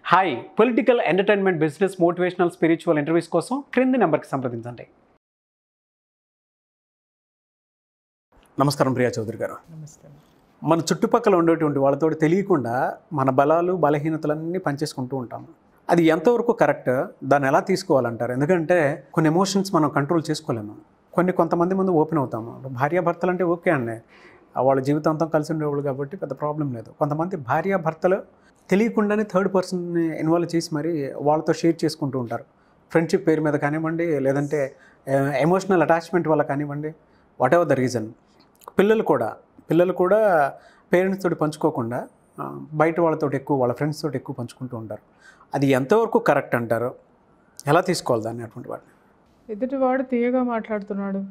Hi political entertainment business motivational spiritual interviews కోసం క్రింది నెంబర్కి సంప్రదించండి నమస్కారం ప్రియా చౌదరి గారు నమస్తే మన చుట్టుపక్కల ఉండేటువంటి వాళ్ళతో తెలియకుండా మన బలాలు బలహీనతలన్నీ పనిచేసుకుంటూ ఉంటాము అది ఎంతవరకు కరెక్ట్ దాన్ని ఎలా తీసుకోవాలంటారు ఎందుకంటే కొన్ని ఎమోషన్స్ మనం కంట్రోల్ చేసుకోలేము కొన్ని కొంతమంది ముందు ఓపెన్ అవుతాము భార్యాభర్తలు అంటే ఓకే అండి వాళ్ళ జీవితాంతం కలిసి ఉండేవాళ్ళు కాబట్టి పెద్ద ప్రాబ్లం లేదు కొంతమంది భార్యాభర్తలు తెలియకుండానే థర్డ్ పర్సన్ని ఇన్వాల్వ్ చేసి మరి వాళ్ళతో షేర్ చేసుకుంటూ ఉంటారు ఫ్రెండ్షిప్ పేరు మీద కానివ్వండి లేదంటే ఎమోషనల్ అటాచ్మెంట్ వల్ల కానివ్వండి వాట్ ఎవర్ ద రీజన్ పిల్లలు కూడా పిల్లలు కూడా పేరెంట్స్ తోటి పంచుకోకుండా ఆ, బయట వాళ్ళతో ఎక్కువ వాళ్ళ ఫ్రెండ్స్ తోటి ఎక్కువ పంచుకుంటూ ఉంటారు అది ఎంతవరకు కరెక్ట్ అంటారు ఎలా తీసుకోవాలి దాన్ని అటువంటి వాటిని ఎదుటివాడు తీయగా మాట్లాడుతున్నాడు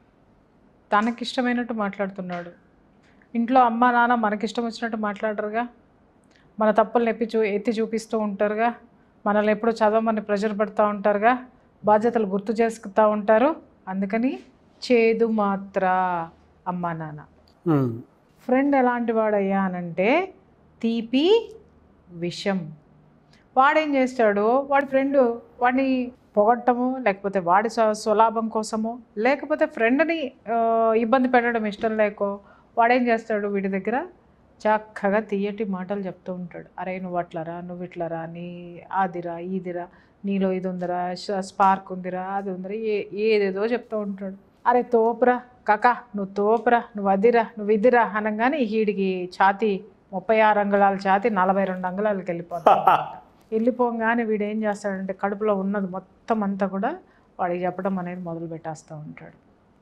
తనకిష్టమైనట్టు మాట్లాడుతున్నాడు ఇంట్లో అమ్మ నాన్న మనకిష్టం వచ్చినట్టు మాట్లాడరుగా మన తప్పులు ఎప్పి చూ ఎత్తి చూపిస్తూ ఉంటారుగా మనల్ని ఎప్పుడు చదవమని ప్రెషర్ పెడతా ఉంటారుగా బాధ్యతలు గుర్తు చేసుకుతూ ఉంటారు అందుకని చేదు మాత్ర అమ్మ నాన్న ఉమ్, ఫ్రెండ్ ఎలాంటి వాడయ్యా అనంటే తీపి విషం వాడేం చేస్తాడు వాడి ఫ్రెండ్ వాడిని పొగట్టము లేకపోతే వాడి స్వ- స్వలాభం కోసమో లేకపోతే ఫ్రెండ్ని ఆ, ఇబ్బంది పెట్టడం ఇష్టం లేకో వాడేం చేస్తాడు వీడి దగ్గర చక్కగా తీయటి మాటలు చెప్తూ ఉంటాడు అరే నువ్వు అట్లరా నువ్వు ఇట్లరా నీ ఆదిరా ఈదిరా నీలో ఇది ఉందిరా ష- స్పార్క్ ఉందిరా అది ఉందిరా ఏ ఏదేదో చెప్తూ ఉంటాడు అరే తోపురా కాక నువ్వు తోపురా నువ్వు అదిరా నువ్వు ఇదిరా అనగానే వీడికి ఛాతి ముప్పై ఆరు అంగుళాల ఛాతి నలభై రెండు అంగుళాలకి వెళ్ళిపోతాడు వెళ్ళిపోగానే వీడు ఏం చేస్తాడంటే కడుపులో ఉన్నది మొత్తం అంతా కూడా వాడికి చెప్పడం అనేది మొదలు పెట్టేస్తూ ఉంటాడు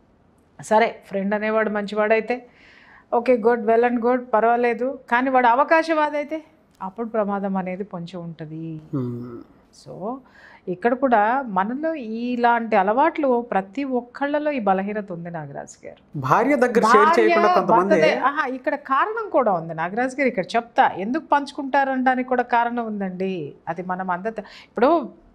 సరే ఫ్రెండ్ అనేవాడు మంచివాడైతే okay good well and good పర్వాలేదు కానీ వాడు అవకాశవాదైతే అప్పుడు ప్రమాదం అనేది పొంచి ఉంటుంది ఉమ్, సో ఇక్కడ కూడా మనలో ఇలాంటి అలవాట్లు ప్రతి ఒక్కళ్ళలో ఈ బలహీనత ఉంది నాగరాజు గారు భార్య దగ్గర షేర్ భార్య, చేయకుండా కొంతమంది భర్తదే- ఆహా, ఇక్కడ కారణం కూడా ఉంది నాగరాజు గారు ఇక్కడ చెప్తా ఎందుకు పంచుకుంటారంటానికి కూడా కారణం ఉందండి అది మనం అంద ఇప్పుడు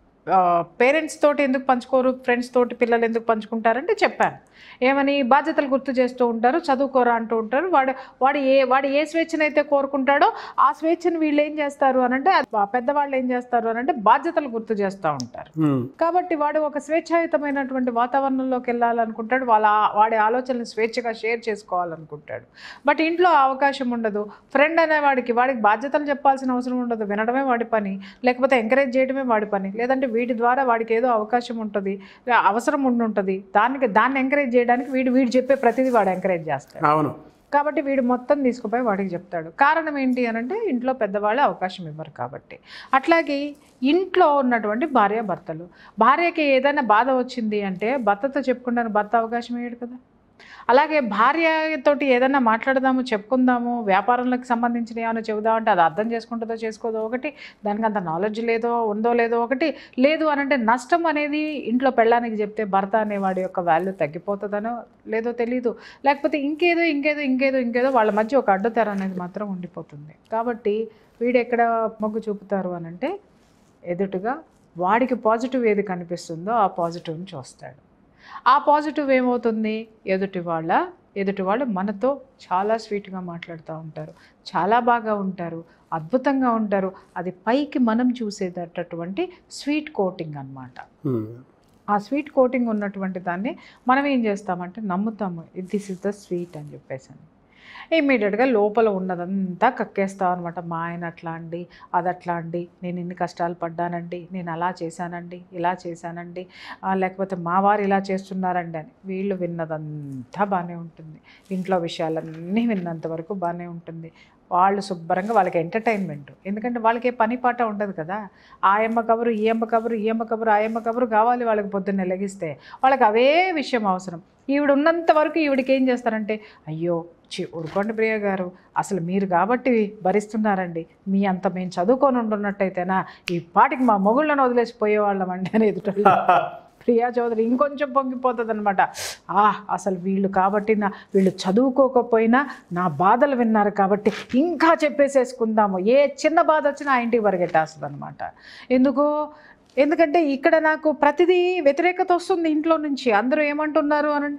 పేరెంట్స్ తోటి ఎందుకు పంచుకోరు ఫ్రెండ్స్ తోటి పిల్లలు ఎందుకు పంచుకుంటారంటే చెప్పాను ఏమని బాధ్యతలు గుర్తు చేస్తూ ఉంటారు చదువుకోరా అంటూ ఉంటారు వాడు వాడు ఏ వాడు ఏ స్వేచ్ఛనైతే కోరుకుంటాడో ఆ స్వేచ్ఛను వీళ్ళు ఏం చేస్తారు అనంటే ఆ పెద్దవాళ్ళు ఏం చేస్తారు అనంటే బాధ్యతలు గుర్తు చేస్తూ ఉంటారు ఉమ్, కాబట్టి వాడు ఒక స్వేచ్ఛాయుతమైనటువంటి వాతావరణంలోకి వెళ్ళాలనుకుంటాడు వాళ్ళ ఆ- వాడి ఆలోచనలు స్వేచ్ఛగా షేర్ చేసుకోవాలనుకుంటాడు బట్ ఇంట్లో ఆ అవకాశం ఉండదు ఫ్రెండ్ అనేవాడికి వాడికి బాధ్యతలు చెప్పాల్సిన అవసరం ఉండదు వినడమే వాడి పని లేకపోతే ఎంకరేజ్ చేయడమే వాడి పని లేదంటే వీటి ద్వారా వాడికి ఏదో అవకాశం ఉంటుంది లే- అవసరం ఉండి ఉంటుంది దానికి దాన్ని ఎంకరేజ్ చేయడానికి వీడు వీడు చెప్పే ప్రతిదీ వాడు ఎంకరేజ్ చేస్తాడు అవును కాబట్టి వీడు మొత్తం తీసుకుపోయి వాడికి చెప్తాడు కారణం ఏంటి అని అంటే ఇంట్లో పెద్దవాళ్ళు అవకాశం ఇవ్వరు కాబట్టి అట్లాగే ఇంట్లో ఉన్నటువంటి భార్య భర్తలు భార్యకి ఏదైనా బాధ వచ్చింది అంటే భర్తతో చెప్పుకుంటాను భర్త అవకాశం ఇవ్వడు కదా అలాగే భార్యతోటి ఏదైనా మాట్లాడదాము చెప్పుకుందాము వ్యాపారంలోకి సంబంధించిన ఏమైనా చెబుదాం అంటే అది అర్థం చేసుకుంటుందో చేసుకోదో ఒకటి దానికి అంత నాలెడ్జ్ లేదో ఉందో లేదో ఒకటి లేదు అని అంటే నష్టం అనేది ఇంట్లో పెళ్ళానికి చెప్తే భర్త అనేవాడి యొక్క వాల్యూ తగ్గిపోతుందనో లేదో తెలీదు లేకపోతే ఇంకేదో ఇంకేదో ఇంకేదో ఇంకేదో వాళ్ళ మధ్య ఒక అడ్డుతెర అనేది మాత్రం ఉండిపోతుంది కాబట్టి వీడు ఎక్కడ మొగ్గు చూపుతారు అని అంటే ఎదుటుగా వాడికి పాజిటివ్ ఏది కనిపిస్తుందో ఆ పాజిటివ్ని చూస్తాడు ఆ పాజిటివ్ ఏమవుతుంది ఎదుటి వాళ్ళ ఎదుటి వాళ్ళు మనతో చాలా స్వీట్గా మాట్లాడుతూ ఉంటారు చాలా బాగా ఉంటారు అద్భుతంగా ఉంటారు అది పైకి మనం చూసేటటువంటి స్వీట్ కోటింగ్ అన్నమాట ఉమ్, ఆ స్వీట్ కోటింగ్ ఉన్నటువంటి దాన్ని మనం ఏం చేస్తామంటే నమ్ముతాము దిస్ ఇస్ ద స్వీట్ అని చెప్పేసి అని ఇమ్మీడియట్గా లోపల ఉన్నదంతా కక్కేస్తాం అనమాట మా ఆయన అట్లా అండి అది అట్లా అండి నేను ఇన్ని కష్టాలు పడ్డానండి నేను అలా చేశానండి ఇలా చేశానండి ఆ, లేకపోతే మా వారు ఇలా చేస్తున్నారండి అని వీళ్ళు విన్నదంతా బాగానే ఉంటుంది ఇంట్లో విషయాలన్నీ విన్నంత వరకు బాగానే ఉంటుంది వాళ్ళు శుభ్రంగా వాళ్ళకి ఎంటర్టైన్మెంట్ ఎందుకంటే వాళ్ళకి ఏ పని పాట ఉండదు కదా ఆ అమ్మ కబురు ఈ అమ్మ కబురు ఈ అమ్మ కబురు ఆ అమ్మ కబురు కావాలి వాళ్ళకి పొద్దున్నే లెగిస్తే వాళ్ళకి అవే విషయం అవసరం ఈవిడ ఉన్నంత వరకు ఈవిడికి ఏం చేస్తారంటే అయ్యో చి ఊరుకోండి ప్రియ గారు అసలు మీరు కాబట్టి భరిస్తున్నారండి మీ అంత మేము చదువుకొని ఉండున్నట్టయితేనా ఈ పాటికి మా మొగుళ్ళను వదిలేసి పోయేవాళ్ళం అండి అని ఎదుట ప్రియా చౌదరి ఇంకొంచెం పొంగిపోతుంది అనమాట ఆ అసలు వీళ్ళు కాబట్టి నా వీళ్ళు చదువుకోకపోయినా నా బాధలు విన్నారు కాబట్టి ఇంకా చెప్పేసేసుకుందాము ఏ చిన్న బాధ వచ్చినా ఆ ఇంటికి పరిగెట్టేస్తుంది అనమాట ఎందుకు ఎందుకంటే ఇక్కడ నాకు ప్రతిదీ వ్యతిరేకత వస్తుంది ఇంట్లో నుంచి అందరూ ఏమంటున్నారు అని అంటే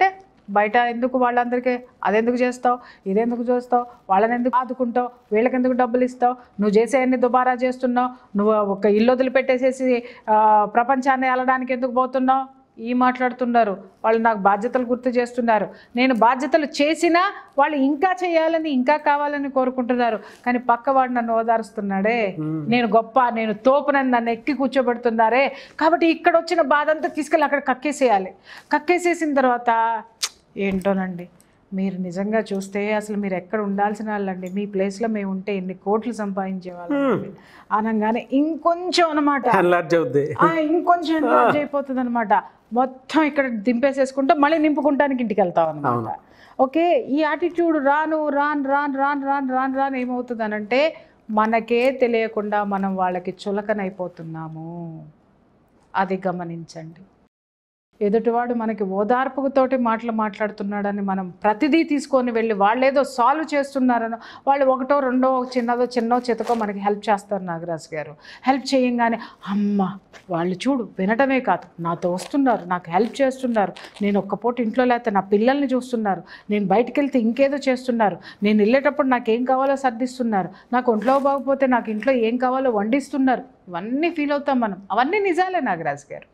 బయట ఎందుకు వాళ్ళందరికీ అదెందుకు చేస్తావు ఇదెందుకు చేస్తావు వాళ్ళని ఎందుకు ఆదుకుంటావు వీళ్ళకి ఎందుకు డబ్బులు ఇస్తావు నువ్వు చేసేయన్ని దుబారా చేస్తున్నావు నువ్వు ఒక ఇల్లు వదిలిపెట్టేసేసి ఆ, ప్రపంచాన్ని వెళ్ళడానికి ఎందుకు పోతున్నావు ఈ మాట్లాడుతున్నారు వాళ్ళు నాకు బాధ్యతలు గుర్తు చేస్తున్నారు నేను బాధ్యతలు చేసినా వాళ్ళు ఇంకా చేయాలని ఇంకా కావాలని కోరుకుంటున్నారు కానీ పక్కవాడు నన్ను ఓదారుస్తున్నాడే నేను గొప్ప నేను తోపునని నన్ను ఎక్కి కూర్చోబెడుతున్నారే కాబట్టి ఇక్కడ వచ్చిన బాధ అంతా తీసుకెళ్ళి అక్కడ కక్కేసేయాలి కక్కేసేసిన తర్వాత ఏంటోనండి మీరు నిజంగా చూస్తే అసలు మీరు ఎక్కడ ఉండాల్సిన వాళ్ళండి మీ ప్లేస్లో మేము ఉంటే ఎన్ని కోట్లు సంపాదించే వాళ్ళం అనగానే ఇంకొంచెం అనమాట ఎన్లార్జ్ అవుద్ది ఆ, ఇంకొంచెం ఎన్లార్జ్ అయిపోతుంది అనమాట మొత్తం ఇక్కడ దింపేసేసుకుంటే మళ్ళీ నింపుకుంటానికి ఇంటికి వెళ్తాం అనమాట ఓకే ఈ యాటిట్యూడ్ రాను రాను రాను రాను రాను రాను రాను ఏమవుతుంది అనంటే మనకే తెలియకుండా మనం వాళ్ళకి చులకనైపోతున్నాము అది గమనించండి ఎదుటివాడు మనకి ఓదార్పుతోటి మాటలు మాట్లాడుతున్నాడని మనం ప్రతిదీ తీసుకొని వెళ్ళి వాళ్ళు ఏదో సాల్వ్ చేస్తున్నారనో వాళ్ళు ఒకటో రెండో చిన్నదో చిన్నో చితకో మనకి హెల్ప్ చేస్తారు నాగరాజు గారు హెల్ప్ చేయంగానే అమ్మ వాళ్ళు చూడు వినటమే కాదు నాతో వస్తున్నారు నాకు హెల్ప్ చేస్తున్నారు నేను ఒక్క పూట ఇంట్లో లేకపోతే నా పిల్లల్ని చూస్తున్నారు నేను బయటికి వెళ్తే ఇంకేదో చేస్తున్నారు నేను వెళ్ళేటప్పుడు నాకు ఏం కావాలో సర్దిస్తున్నారు నాకు ఒంట్లో బాగపోతే నాకు ఇంట్లో ఏం కావాలో వండిస్తున్నారు ఇవన్నీ ఫీల్ అవుతాం మనం అవన్నీ నిజాలే నాగరాజు గారు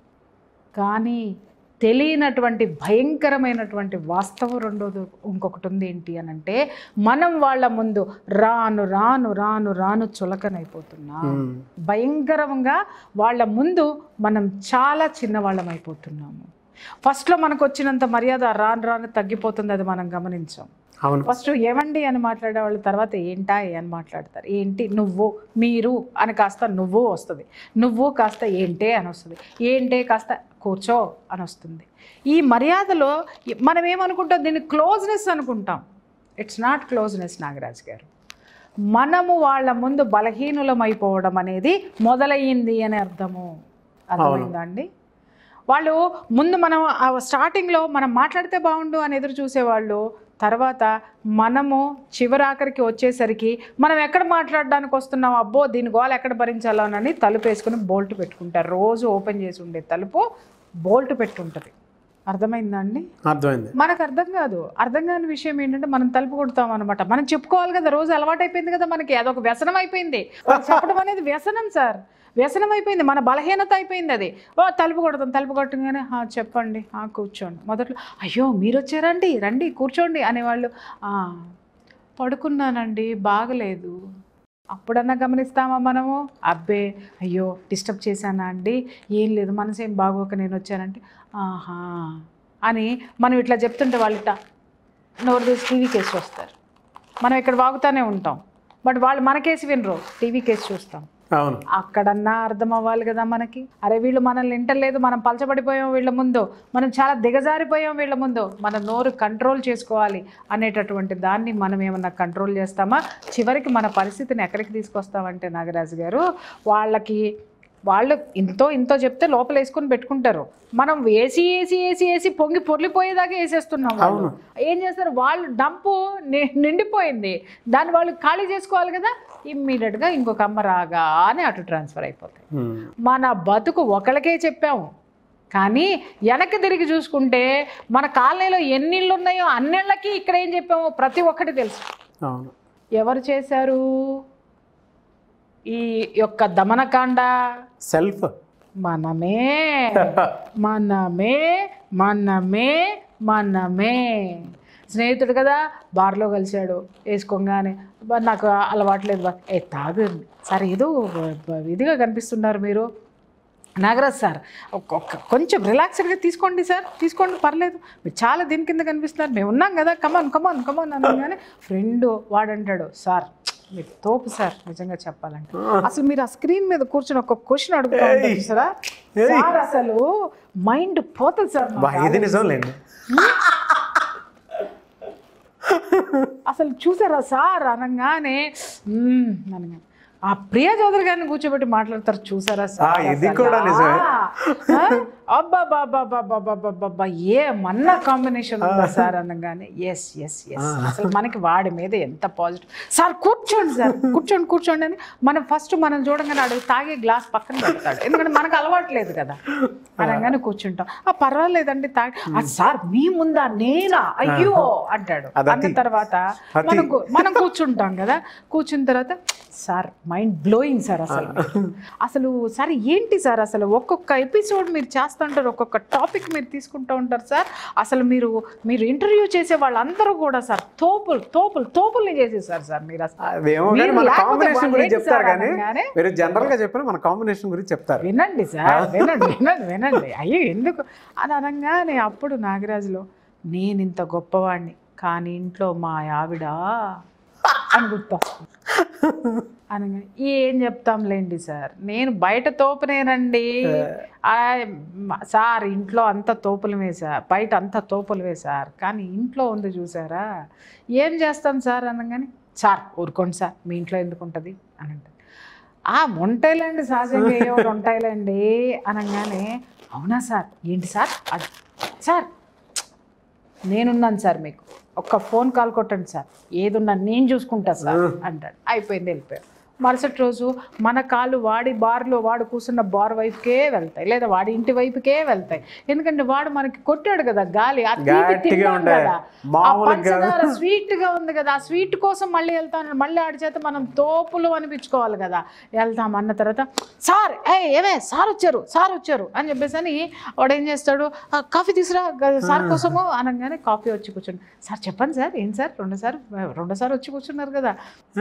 కానీ తెలియనటువంటి భయంకరమైనటువంటి వాస్తవం రెండోది ఇంకొకటి ఉంది ఏంటి అని అంటే మనం వాళ్ళ ముందు రాను రాను రాను రాను చులకనైపోతున్నాం మ్మ్. భయంకరంగా వాళ్ళ ముందు మనం చాలా చిన్నవాళ్ళం అయిపోతున్నాము ఫస్ట్లో మనకు వచ్చినంత మర్యాద రాను రాను తగ్గిపోతుంది అది మనం గమనించాం అవును ఫస్ట్ ఏమండి అని మాట్లాడే వాళ్ళు తర్వాత ఏంటా అని మాట్లాడతారు ఏంటి నువ్వు మీరు అని కాస్త నువ్వు వస్తుంది నువ్వు కాస్త ఏంటే అని వస్తుంది ఏంటే కాస్త కూర్చో అని వస్తుంది ఈ మర్యాదలో మనం ఏమనుకుంటాం దీన్ని క్లోజ్నెస్ అనుకుంటాం ఇట్స్ నాట్ క్లోజ్నెస్ నాగరాజ్ గారు మనము వాళ్ళ ముందు బలహీనులమైపోవడం అనేది మొదలయ్యింది అని అర్థము అర్థమైందా అండి వాళ్ళు ముందు మనం ఆ స్టార్టింగ్లో మనం మాట్లాడితే బాగుండు అని ఎదురు చూసేవాళ్ళు తర్వాత మనము చివరాఖరికి వచ్చేసరికి మనం ఎక్కడ మాట్లాడడానికి వస్తున్నాం అబ్బో దీని గోల ఎక్కడ భరించాలో అని తలుపు వేసుకుని బోల్ట్ పెట్టుకుంటారు రోజు ఓపెన్ చేసి ఉండే తలుపు బోల్ట్ పెట్టుంటుంది అర్థమైందా అండి అర్థమైంది మనకు అర్థం కాదు అర్థం కాని విషయం ఏంటంటే మనం తలుపు కొడతాం అనమాట మనం చెప్పుకోవాలి కదా రోజు అలవాటు అయిపోయింది కదా మనకి అదొక వ్యసనం అయిపోయింది వాళ్ళకి చెప్పడం అనేది వ్యసనం సార్ వ్యసనం అయిపోయింది మన బలహీనత అయిపోయింది అది ఓ తలుపు కొడతాం తలుపు కొట్టగానే "ఆ, చెప్పండి ఆ, కూర్చోండి మొదట్లో అయ్యో మీరు వచ్చారండి రండి కూర్చోండి అనేవాళ్ళు "ఆ, పడుకున్నానండి బాగలేదు అప్పుడన్నా గమనిస్తామా మనము అబ్బే అయ్యో డిస్టర్బ్ చేశానా అండి ఏం లేదు మనసేం బాగోక నేను వచ్చానంటే ఆహా అని మనం ఇట్లా చెప్తుంటే వాళ్ళు ఇట్లా నోరు తీసి టీవీ కేసు వస్తారు మనం ఇక్కడ వాగుతానే ఉంటాం బట్ వాళ్ళు మన కేసు వినరు టీవీ కేసు చూస్తాం అవును అక్కడన్నా అర్థం అవ్వాలి కదా మనకి అరే వీళ్ళు మనల్ని వింటలేదు మనం పలచబడిపోయాం వీళ్ళ ముందు మనం చాలా దిగజారిపోయాం వీళ్ళ ముందు మన నోరు కంట్రోల్ చేసుకోవాలి అనేటటువంటి దాన్ని మనం ఏమన్నా కంట్రోల్ చేస్తామా చివరికి మన పరిస్థితిని ఎక్కడికి తీసుకొస్తామంటే నాగరాజు గారు వాళ్ళకి వాళ్ళు ఇంతో ఇంతో చెప్తే లోపల వేసుకొని పెట్టుకుంటారు మనం వేసి వేసి వేసి వేసి పొంగి పొర్లిపోయేదాకా వేసేస్తున్నాం వాళ్ళు ఏం చేస్తారు వాళ్ళు డంపు ని- నిండిపోయింది దాన్ని వాళ్ళు ఖాళీ చేసుకోవాలి కదా ఇమ్మీడియట్గా ఇంకొక అమ్మ రాగానే అటు ట్రాన్స్ఫర్ అయిపోతాయి మ్మ్. మన బతుకు ఒకరికే చెప్పాము కానీ వెనక్కి తిరిగి చూసుకుంటే మన కాలనీలో ఎన్ని ఇళ్ళు ఉన్నాయో అన్నిళ్ళకి ఇక్కడ ఏం చెప్పామో ప్రతి ఒక్కటి తెలుసు అవును ఎవరు చేశారు ఈ యొక్క దమనకాండ సెల్ఫ్ మనమే మనమే మనమే మనమే స్నేహితుడు కదా బార్లో కలిశాడు వేసుకోగానే "బా, నాకు అలవాట్లేదు బా ఏ తాగు సార్ ఏదో బ- బ- ఇదిగా కనిపిస్తున్నారు మీరు నాగరాజ్ సార్ ఒక్క- ఒక్క కొంచెం రిలాక్స్డ్గా తీసుకోండి సార్ తీసుకోండి పర్లేదు మీరు చాలా దీని కింద కనిపిస్తున్నారు మేము ఉన్నాం కదా కమాన్ కమాన్ కమాన్ అనగానే ఫ్రెండ్ వాడంటాడు సార్ మీరు తోపు సార్ నిజంగా చెప్పాలంటే అసలు మీరు ఆ స్క్రీన్ మీద కూర్చొని ఒక క్వశ్చన్ అడుగుతా ఉంటారు చూసారా సార్ అసలు మైండ్ పోతుంది సార్ బా ఇది నిజం లేండి అసలు చూసారా సార్ అనగానే "మ్మ్" అనగా ఆ ప్రియా చౌదరి గారిని కూర్చోబెట్టి మాట్లాడతారు చూసారా సార్ ఆ, ఇది అసలు? కూడా నిజమే. ఆ, అబ్బబ్బబ్బబ్బబ్బబ్బబ్బబ్బ, ఏ మన్న కాంబినేషన్ ఉందా సార్ అనగానే ఎస్ ఎస్ ఎస్ అసలు మనకి వాడి మీద ఎంత పాజిటివ్ సార్ కూర్చోండి సార్ కూర్చోండి కూర్చోండి అని మనం ఫస్ట్ మనం చూడగానే అడుగు తాగే గ్లాస్ పక్కన పెడతాడు ఎందుకంటే మనకు అలవాట్లేదు కదా అనగానే కూర్చుంటాం ఆ పర్వాలేదండి తాగి "ఆ, సార్ మీ ముందా నేనా అయ్యో అంటాడు అది అన్న అతి. తర్వాత అతి. మనం కూ- మనం కూర్చుంటాం కదా కూర్చున్న తర్వాత సార్ మైండ్ బ్లోయింగ్ సార్ అసలు అసలు సార్ ఏంటి సార్ అసలు ఒక్కొక్క ఎపిసోడ్ మీరు చేస్తుంటారు ఒక్కొక్క టాపిక్ మీరు తీసుకుంటూ ఉంటారు సార్ అసలు మీరు మీరు ఇంటర్వ్యూ చేసే వాళ్ళందరూ కూడా సార్ తోపులు తోపులు తోపుల్ని చేసేసారు సార్ మీరు అసలు అదేమో కానీ మీరు మన లేకపోతే కాంబినేషన్ వాళ్ళు గురించి ఏంటి చెప్తారు సార్ కానీ అనగానే, మీరు జనరల్ గా చెప్పిన మన కాంబినేషన్ గురించి చెప్తారు వినండి సార్ వినండి వినండి వినండి అయ్యో ఎందుకు అని అనగానే అప్పుడు నాగరాజులో నేను ఇంత గొప్పవాడిని కానీ ఇంట్లో మా ఆవిడ అని గుర్తొస్తుంది అనగానే ఏం చెప్తాంలేండి సార్ నేను బయట తోపునేనండి ఆ, మ- సార్ ఇంట్లో అంత తోపులమే సార్ బయట అంత తోపులవే సార్ కానీ ఇంట్లో ఉంది చూసారా ఏం చేస్తాం సార్ అనగానే సార్ ఊరుకోండి సార్ మీ ఇంట్లో ఎందుకు ఉంటుంది అని అంటారు ఆ ఉంటాయిలేండి సహజంగా ఏవో ఒకటి ఉంటాయిలేండి అనగానే అవునా సార్ ఏంటి సార్ అది సార్ నేనున్నాను సార్ మీకు ఒక్క ఫోన్ కాల్ కొట్టండి సార్ ఏదున్నా నేను చూసుకుంటా సార్ అంటాడు అయిపోయింది వెళ్ళిపోయాడు మరుసటి రోజు మన కాళ్ళు వాడి బార్లో వాడు కూర్చున్న బార్ వైపుకే వెళ్తాయి లేదా వాడి ఇంటి వైపుకే వెళ్తాయి ఎందుకంటే వాడు మనకి కొట్టాడు కదా గాలి ఆ తీపి గట్టిగా తిన్నాం ఉంటాయి. కదా ఆ మామూలుగా కాదు. పంచదార స్వీట్ గా ఉంది కదా ఆ స్వీట్ కోసం మళ్ళీ వెళ్తాను మళ్ళీ ఆడి చేత మనం తోపులు అనిపించుకోవాలి కదా వెళ్తాం అన్న తర్వాత సార్ ఏ ఏవే సార్ వచ్చారు సార్ వచ్చారు అని చెప్పేసి అని వాడు ఏం చేస్తాడు "ఆ, కాఫీ తీసురా గ- సార్ కోసము అనగానే కాఫీ వచ్చి కూర్చోండి సార్ చెప్పండి సార్ ఏం సార్ రెండోసారి రెండోసారి వచ్చి కూర్చున్నారు కదా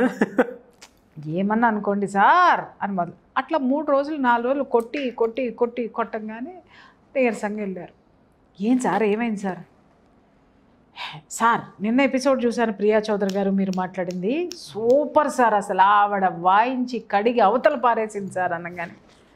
ఏమన్నా అనుకోండి సార్ అని మొదలు అట్లా మూడు రోజులు నాలుగు రోజులు కొట్టి కొట్టి కొట్టి కొట్టంగానే నీరసంగా వెళ్ళారు ఏం సార్ ఏమైంది సార్ సార్ నిన్న ఎపిసోడ్ చూశాను ప్రియా చౌదరి గారు మీరు మాట్లాడింది సూపర్ సార్ అసలు ఆవిడ వాయించి కడిగి అవతల పారేసింది సార్ అనగానే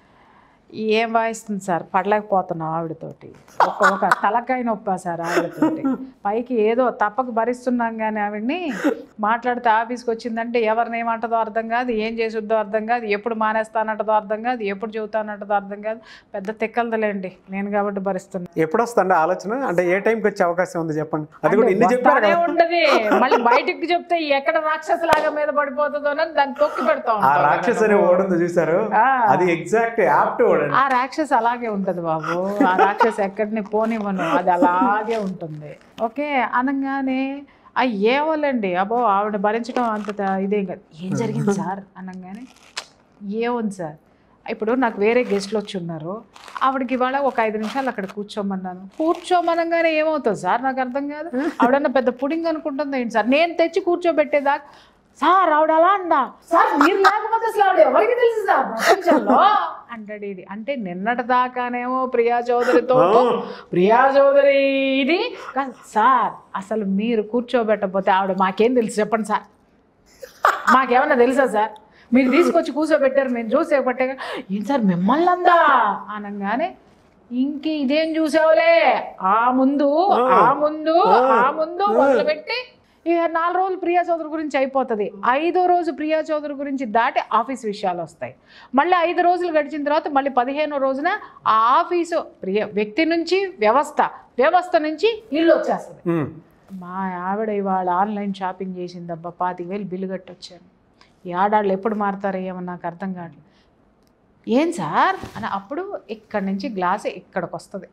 ఏం వాయిస్తుంది సార్ పడలేకపోతున్నాం ఆవిడతోటి ఒక ఒక తలకాయ నొప్పా సార్ ఆవిడతోటి పైకి ఏదో తప్పక భరిస్తున్నాం కానీ ఆవిడ్ని మాట్లాడితే ఆఫీస్కి వచ్చిందంటే ఎవరిని ఏమంటదో అర్థం కాదు ఏం చేసుద్దో అర్థం కాదు ఎప్పుడు మానేస్తానంటదో అర్థం కాదు ఎప్పుడు చెబుతానంటదో అర్థం కాదు పెద్ద తిక్కలదలేండి నేను కాబట్టి భరిస్తున్నా ఎప్పుడు వస్తుండే ఆలోచన అంటే ఏ టైంకి వచ్చే అవకాశం ఉంది చెప్పండి అది కూడా ఇన్ని చెప్పారు వస్తానే కదా ఉంటది మళ్ళీ బయటికి చెప్తే ఎక్కడ రాక్షసులాగా మీద పడిపోతుందో అని దాన్ని తొక్కి పెడతా ఆ ఉంటాం రాక్షస్ అనే ఓడి ఉంది చూసారు ఆ. అది ఎగ్జాక్ట్ యాప్ట్ ఓడండి ఆ రాక్షస్ అలాగే ఉంటది బాబు ఆ రాక్షస్ ఎక్కడిని పోనివ్వను అది అలాగే ఉంటుంది ఓకే అనగానే ఆ ఏవోలేండి అబ్బో ఆవిడ భరించడం అంత త- ఇదేం కాదు ఏం జరిగింది సార్ అనగానే ఏముంది సార్ ఇప్పుడు నాకు వేరే గెస్ట్లు వచ్చి ఉన్నారు ఆవిడకి ఇవాళ ఒక ఐదు నిమిషాలు అక్కడ కూర్చోమన్నాను కూర్చోమనగానే ఏమవుతుంది సార్ నాకు అర్థం కాదు ఆవిడన్న పెద్ద పుడింగ్ అనుకుంటుంది ఏంటి సార్ నేను తెచ్చి కూర్చోబెట్టేదాకా సార్ ఆవిడ అలా అందా సార్ మీరు లేకపోతే అసలు ఆవిడ ఎవరికి తెలుసు సార్ ప్రపంచంలో అంటాడు ఇది అంటే నిన్నటి దాకానేమో ప్రియా చౌదరితో ప్రియా చౌదరి ఇది కాదు, సార్ అసలు మీరు కూర్చోబెట్టకపోతే ఆవిడ మాకేం తెలుసు చెప్పండి సార్ మాకేమన్నా తెలుసా సార్ మీరు తీసుకొచ్చి కూర్చోబెట్టారు మేము చూసే పట్టే ఏం సార్ మిమ్మల్ని అందా అనగానే ఇంక ఇదేం చూసావులే ఆ ముందు ఆ ముందు ఆ ముందు మొదలుపెట్టి ఇక నాలుగు రోజులు ప్రియా చౌదరి గురించి అయిపోతుంది ఐదో రోజు ప్రియా చౌదరి గురించి దాటి ఆఫీస్ విషయాలు వస్తాయి మళ్ళీ ఐదు రోజులు గడిచిన తర్వాత మళ్ళీ పదిహేనో రోజున ఆ ఆఫీసు ప్రియ వ్యక్తి నుంచి వ్యవస్థ వ్యవస్థ నుంచి ఇల్లు వచ్చేస్తుంది ఉమ్. మా ఆవిడ ఇవాళ ఆన్లైన్ షాపింగ్ చేసిందబ్బా పాతిక వేలు బిల్లు కట్టొచ్చాను ఈ ఆడాళ్ళు ఎప్పుడు మారుతారో ఏమో నాకు అర్థం కాదు ఏం సార్ అని అప్పుడు ఇక్కడి నుంచి గ్లాస్ ఇక్కడికి వస్తుంది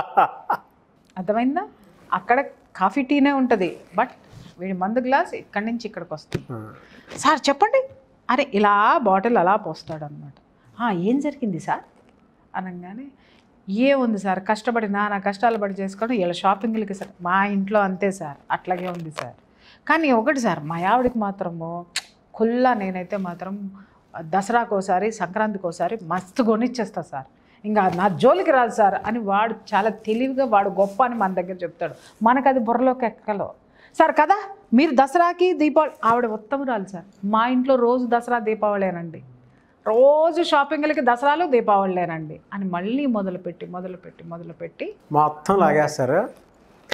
అర్థమైందా అక్కడ కాఫీ టీనే ఉంటుంది బట్ వీడి మందు గ్లాస్ ఇక్కడి నుంచి ఇక్కడికి వస్తుంది సార్ చెప్పండి అరే ఇలా బాటిల్ అలా పోస్తాడు అనమాట ఏం జరిగింది సార్ అనగానే ఏముంది సార్ కష్టపడి నా నా కష్టాలు పడి చేసుకోవడం ఇలా షాపింగ్లకి సార్ మా ఇంట్లో అంతే సార్ అట్లాగే ఉంది సార్ కానీ ఒకటి సార్ మా ఆవిడకి మాత్రము కుల్లా నేనైతే మాత్రం దసరాకు ఒకసారి సంక్రాంతికి ఒకసారి మస్తు కొనిచ్చేస్తా సార్ ఇంకా నా జోలికి రాదు సార్ అని వాడు చాలా తెలివిగా వాడు గొప్ప అని మన దగ్గర చెప్తాడు మనకు అది బుర్రలోకి ఎక్కలో సార్ కదా మీరు దసరాకి దీపావళి ఆవిడ ఉత్తమురాలు సార్ మా ఇంట్లో రోజు దసరా దీపావళేనండి రోజు షాపింగ్లకి దసరాలు దీపావళిలేనండి అని మళ్ళీ మొదలుపెట్టి మొదలుపెట్టి మొదలుపెట్టి మొత్తం లాగేస్తారు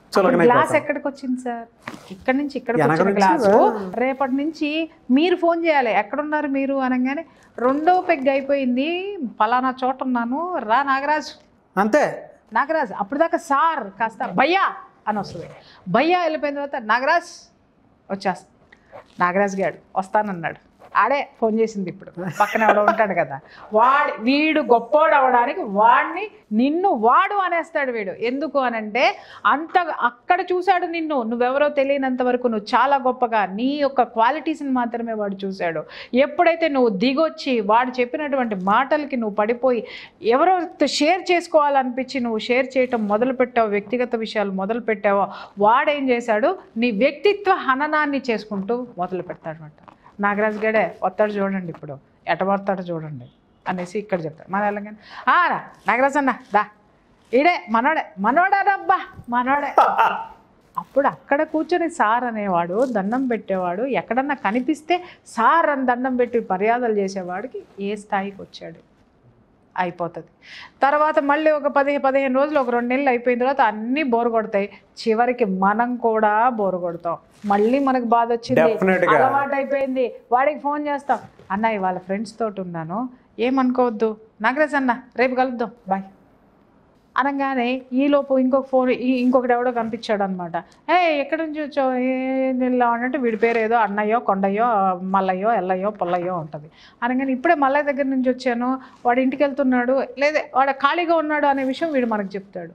చులకన గ్లాస్ ఎక్కడికి వచ్చింది సార్ ఇక్కడ నుంచి ఇక్కడికి వెనక వచ్చిన నుంచి గ్లాసు రేపటి నుంచి మీరు ఫోన్ చేయాలి ఎక్కడున్నారు మీరు అనగానే రెండో పెగ్ అయిపోయింది పలానా చోట ఉన్నాను రా నాగరాజు అంతే నాగరాజ్ అప్పుడు దాకా సార్ కాస్త భయ్యా అని వస్తుంది భయ్యా వెళ్ళిపోయిన తర్వాత నాగరాజ్ వచ్చేస్తా నాగరాజ్ గారు వస్తానన్నాడు ఆడే ఫోన్ చేసింది ఇప్పుడు పక్కన ఎవడో ఉంటాడు కదా వాడి వీడు గొప్పోడు అవడానికి వాడిని నిన్ను వాడు అనేస్తాడు వీడు ఎందుకు అనంటే అంత అక్కడ చూశాడు నిన్ను నువ్వెవరో తెలియనంత వరకు నువ్వు చాలా గొప్పగా నీ యొక్క క్వాలిటీస్ని మాత్రమే వాడు చూశాడు ఎప్పుడైతే నువ్వు దిగొచ్చి వాడు చెప్పినటువంటి మాటలకి నువ్వు పడిపోయి ఎవరో షేర్ చేసుకోవాలనిపించి నువ్వు షేర్ చేయటం మొదలు పెట్టావు వ్యక్తిగత విషయాలు మొదలు పెట్టావో వాడేం చేశాడు నీ వ్యక్తిత్వ హననాన్ని చేసుకుంటూ మొదలు పెడతాడనమాట నాగరాజ్ గడే వస్తాడు చూడండి ఇప్పుడు ఎట పడతాడు చూడండి అనేసి ఇక్కడ చెప్తాడు మన వెళ్ళగానే "ఆ రా నాగరాజ్ అన్న దా ఈడే మనోడే మనోడారబ్బా మనోడే అప్పుడు అక్కడ కూర్చొని సార్ అనేవాడు దండం పెట్టేవాడు ఎక్కడన్నా కనిపిస్తే సార్ అని దండం పెట్టి మర్యాదలు చేసేవాడికి ఏ స్థాయికి వచ్చాడు అయిపోతుంది తర్వాత మళ్ళీ ఒక పది పదిహేను రోజులు ఒక రెండు నెలలు అయిపోయిన తర్వాత అన్నీ బోరు కొడతాయి చివరికి మనం కూడా బోరు కొడతాం మళ్ళీ మనకు బాధ వచ్చింది Definite గా. అలవాటు అయిపోయింది వాడికి ఫోన్ చేస్తాం అన్న ఇవాళ ఫ్రెండ్స్ తోటి ఉన్నాను ఏమనుకోవద్దు నాగరాజ్ అన్న రేపు కలుద్దాం బాయ్ అనగానే ఈలోపు ఇంకొక ఫోన్ ఈ- ఇంకొకటి ఎవడో కనిపించాడు అనమాట ఏ ఎక్కడి నుంచి వచ్చావు ఏం వెళ్ళావు అంటే వీడి పేరు ఏదో అన్నయ్యో కొండయ్యో మల్లయ్యో ఎల్లయ్యో పొల్లయ్యో ఉంటుంది అనగానే ఇప్పుడే మల్లయ్య దగ్గర నుంచి వచ్చాను వాడు ఇంటికి వెళ్తున్నాడు లేదా వాడు ఖాళీగా ఉన్నాడు అనే విషయం వీడు మనకు చెప్తాడు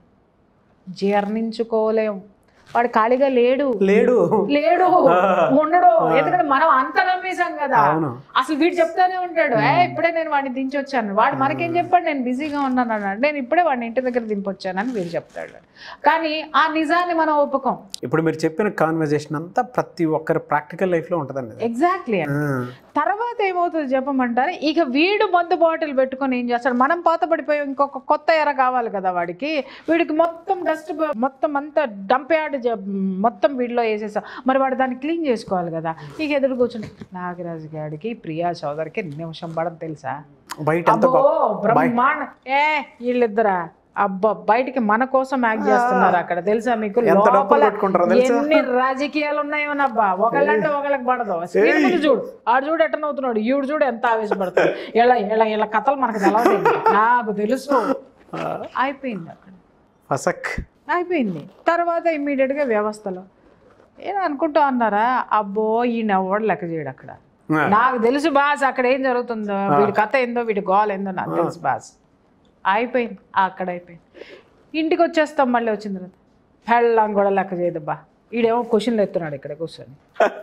జీర్ణించుకోలేం వాడు ఖాళీగా లేడు లేడు లేడు ఉండడు ఎందుకంటే మనం అంత నమ్మేశాం కదా అవును అసలు వీడు చెప్తానే ఉంటాడు ఏ ఇప్పుడే నేను వాడిని దించొచ్చాను వాడు మనకేం చెప్పాడు నేను బిజీగా ఉన్నాను అన్నాడు నేను ఇప్పుడే వాడిని ఇంటి దగ్గర దింపొచ్చానని వీడు చెప్తాడు కానీ ఆ నిజాన్ని మనం ఒప్పుకోం ఇప్పుడు మీరు చెప్పిన కాన్వర్జేషన్ అంతా ప్రతి ఒక్కరి ప్రాక్టికల్ లైఫ్లో ఉంటుందండి ఇది. ఎగ్జాక్ట్లీ ఆ, తర్వాత ఏమవుతుంది చెప్పమంటారు ఇక వీడు మందు బాటిల్ పెట్టుకొని ఏం చేస్తాడు మనం పాత పడిపోయి ఇంకొక కొత్త ఎర కావాలి కదా వాడికి వీడికి మొత్తం డస్ట్ మొత్తం అంతా డంప్ యార్డ్ మొత్తం వీడిలో వేసేసా మరి వాడు దాన్ని క్లీన్ చేసుకోవాలి కదా ఇక ఎదురు కూర్చుని నాగరాజు గారికి ప్రియా చౌదరికి నిమిషం పడదు తెలుసా బయట ఎంత అబ్బో గొప్ప బ్రహ్మాండ ఏ వీళ్ళిద్దరా అబ్బా బయటికి మన కోసం యాక్ట్ చేస్తున్నారు అక్కడ తెలుసా మీకు ఎంత డబ్బులు లోపల పెట్టుకుంటారో తెలుసా? ఎన్ని రాజకీయాలు ఉన్నాయోనబ్బా ఒకళ్ళంటే ఒకళ్ళకి పడదు స్క్రీన్ ముందు చూడు ఆడు చూడు ఎట్ట నవ్వుతున్నాడు ఈవిడ చూడు ఎంత ఆవేశపడుతుంది ఇలా ఇలా ఇలా కథలు మనకు తెలవదు నాకు తెలుసు అయిపోయింది అక్కడ ఫసక్ అయిపోయింది తర్వాత ఇమ్మీడియట్గా వ్యవస్థలో ఏదో అనుకుంటా అన్నారా అబ్బో ఈయన ఎవడు లెక్క చేయడు అక్కడ ఆ, నాకు తెలుసు బాస్ అక్కడ ఏం జరుగుతుందో వీడి కథ ఏందో వీడి గోల్ ఏందో నాకు తెలుసు బాస్ అయిపోయింది అక్కడ అయిపోయింది ఇంటికి వచ్చేస్తాం మళ్ళీ వచ్చిన తర్వాత పెళ్ళం కూడా లెక్క చేయదు బా ఈడేమో క్వశ్చన్లు ఎత్తున్నాడు ఇక్కడ కూర్చొని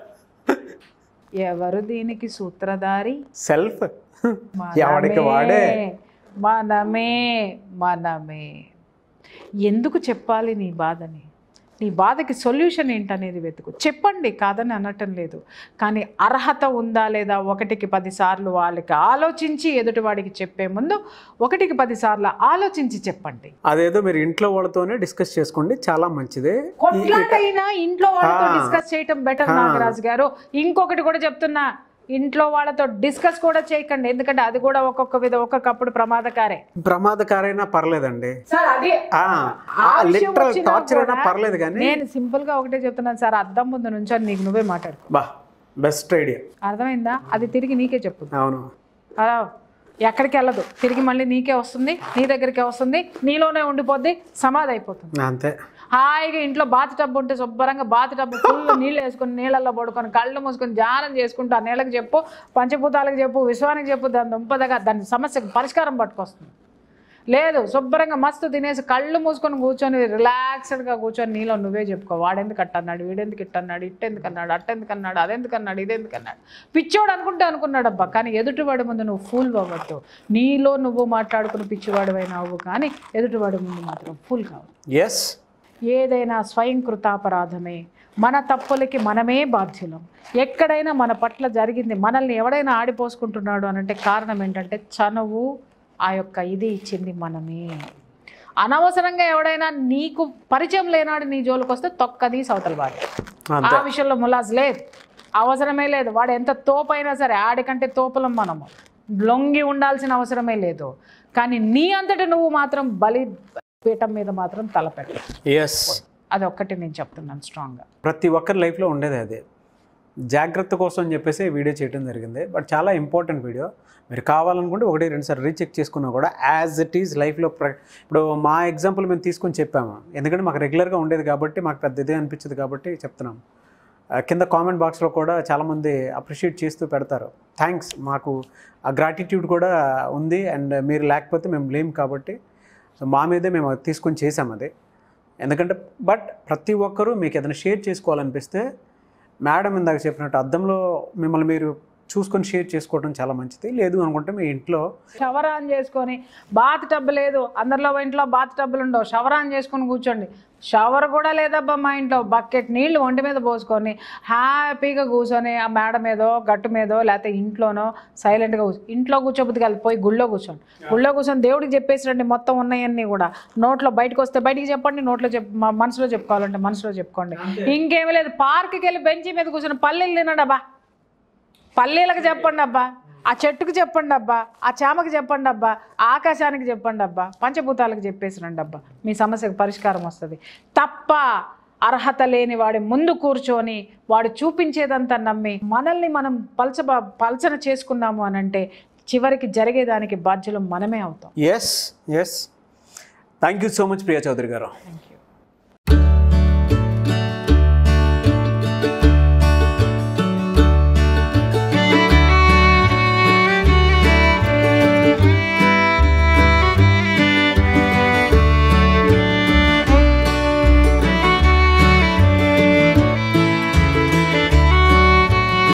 ఎవరు దీనికి సూత్రధారి సెల్ఫ్ ఎవడికి వాడే మనమే మనమే ఎందుకు చెప్పాలి నీ బాధని నీ బాధకి సొల్యూషన్ ఏంటనేది వెతుకు చెప్పండి కాదని అనటం లేదు కానీ అర్హత ఉందా లేదా ఒకటికి పదిసార్లు వాళ్ళకి ఆలోచించి ఎదుటివాడికి చెప్పే ముందు ఒకటికి పదిసార్లు ఆలోచించి చెప్పండి అదేదో మీరు ఇంట్లో వాళ్ళతోనే డిస్కస్ చేసుకోండి చాలా మంచిది కొట్లాటైనా ఇంట్లో వాళ్ళతో ఆ. డిస్కస్ చేయటం బెటర్ ఆ. నాగరాజు గారు ఇంకొకటి కూడా చెప్తున్నా ఇంట్లో వాళ్ళతో డిస్కస్ కూడా చేయకండి ఎందుకంటే అది కూడా ఒక్కొక్క విధ ఒక్కొక్కప్పుడు ప్రమాదకారే ప్రమాదకారైనా పర్లేదండి సార్ అది ఆ ఆ విషయం లిటరల్ వచ్చినా టార్చర్ అయినా కూడా పర్లేదు కానీ నేను సింపుల్ గా ఒకటే చెప్తున్నాను సార్ అద్దం ముందు నుంచి నీకు నువ్వే మాట్లాడు బా బెస్ట్ ఐడియా అర్థమైందా అది తిరిగి నీకే చెప్పు అవును అలా ఎక్కడికి వెళ్ళదు తిరిగి మళ్ళీ నీకే వస్తుంది నీ దగ్గరికే వస్తుంది నీలోనే ఉండిపోద్ది సమాధి అయిపోతుంది అంతే హాయిగా ఇంట్లో బాత్ టబ్ ఉంటే శుభ్రంగా బాత్ టబ్ ఫుల్ నీళ్ళు వేసుకొని నీళ్ళల్లో పడుకొని కళ్ళు మూసుకొని ధ్యానం చేసుకుంటూ ఆ నీళ్ళకి చెప్పు పంచభూతాలకు చెప్పు విశ్వానికి చెప్పు దాని దుంపదగా దాని సమస్యకు పరిష్కారం పట్టుకొస్తుంది లేదు శుభ్రంగా మస్తు తినేసి కళ్ళు మూసుకొని కూర్చొని రిలాక్స్డ్గా కూర్చొని నీలో నువ్వే చెప్పుకో వాడెందుకు అట్టన్నాడు వీడెందుకు ఇట్టన్నాడు ఇట్టెందుకు అన్నాడు అట్టెందుకు అన్నాడు అదెందుకు అన్నాడు ఇదెందుకు అన్నాడు పిచ్చోడు అనుకుంటే అనుకున్నాడు అబ్బా కానీ ఎదుటివాడి ముందు నువ్వు ఫుల్ అవ్వద్దు నీలో నువ్వు మాట్లాడుకుని పిచ్చివాడివైనా అవ్వు కానీ ఎదుటివాడి ముందు మాత్రం ఫుల్ కావు ఎస్ ఏదైనా స్వయంకృతాపరాధమే మన తప్పులకి మనమే బాధ్యులం ఎక్కడైనా మన పట్ల జరిగింది మనల్ని ఎవడైనా ఆడిపోసుకుంటున్నాడు అనంటే కారణం ఏంటంటే చనువు ఆ యొక్క ఇది ఇచ్చింది మనమే అనవసరంగా ఎవడైనా నీకు పరిచయం లేనాడు నీ జోలికి వస్తే తొక్కది సవతల వాడి ఆ అంతే విషయంలో ములాజ్ లేదు అవసరమే లేదు వాడు ఎంత తోపైనా సరే ఆడికంటే తోపులం మనము లొంగి ఉండాల్సిన అవసరమే లేదు కానీ నీ అంతటి నువ్వు మాత్రం బలి పీఠం మీద మాత్రం తలపెట్టు ఎస్ అదొక్కటి నేను చెప్తున్నాను స్ట్రాంగ్గా ప్రతి ఒక్కరి లైఫ్లో ఉండేది అదే జాగ్రత్త కోసం అని చెప్పేసి ఈ వీడియో చేయడం జరిగింది బట్ చాలా ఇంపార్టెంట్ వీడియో మీరు కావాలనుకుంటే ఒకటి రెండు సార్లు రీచెక్ చేసుకున్నా కూడా యాజ్ ఇట్ ఈజ్ లైఫ్లో ప్ర ఇప్పుడు మా ఎగ్జాంపుల్ మేము తీసుకొని చెప్పాము ఎందుకంటే మాకు రెగ్యులర్గా ఉండేది కాబట్టి మాకు పెద్ద ఇదే అనిపించదు కాబట్టి చెప్తున్నాం ఆ, కింద కామెంట్ బాక్స్లో కూడా చాలామంది అప్రిషియేట్ చేస్తూ పెడతారు థ్యాంక్స్ మాకు ఆ గ్రాటిట్యూడ్ కూడా ఉంది అండ్ మీరు లేకపోతే మేము లేం కాబట్టి సో మా మీదే మేము అది తీసుకొని చేసాం అది ఎందుకంటే బట్ ప్రతి ఒక్కరూ మీకు ఏదైనా షేర్ చేసుకోవాలనిపిస్తే మేడం ఇందాక చెప్పినట్టు అద్దంలో మిమ్మల్ని మీరు చూసుకొని షేర్ చేసుకోవడం చాలా మంచిది లేదు అనుకుంటే మీ ఇంట్లో షవర్ ఆన్ చేసుకొని బాత్ టబ్ లేదు అందరిలో ఇంట్లో బాత్ టబ్బులు ఉండవు షవర్ ఆన్ చేసుకొని కూర్చోండి షవర్ కూడా లేదబ్బా మా ఇంట్లో బకెట్ నీళ్లు ఒంటి మీద పోసుకొని హ్యాపీగా కూర్చొని ఆ మేడ మీదో గట్టు మీదో లేకపోతే ఇంట్లోనో సైలెంట్గా కూర్చో ఇంట్లో కూర్చోబుద్ది కాదు పోయి గుళ్ళో కూర్చోండి గుళ్ళో కూర్చొని దేవుడికి చెప్పేసిరండి మొత్తం ఉన్నాయన్నీ కూడా నోట్లో బయటకు వస్తే బయటికి చెప్పండి నోట్లో చెప్ మ- మనసులో చెప్పుకోవాలంటే మనసులో చెప్పుకోండి ఇంకేమీ లేదు పార్క్కి వెళ్ళి బెంచి మీద కూర్చొని పల్లెలు తినండి అబ్బా పల్లీలకు చెప్పండి అబ్బా ఆ చెట్టుకు చెప్పండి అబ్బా ఆ చేమకి చెప్పండి అబ్బా ఆకాశానికి చెప్పండి అబ్బా పంచభూతాలకు చెప్పేసినండి అబ్బా మీ సమస్యకు పరిష్కారం వస్తుంది తప్ప అర్హత లేని వాడి ముందు కూర్చొని వాడు చూపించేదంతా నమ్మి మనల్ని మనం పల్చ పల్చన చేసుకున్నాము అని అంటే చివరికి జరిగేదానికి బాధ్యులు మనమే అవుతాం yes yes thank you so much Priya Chowdary garu thank you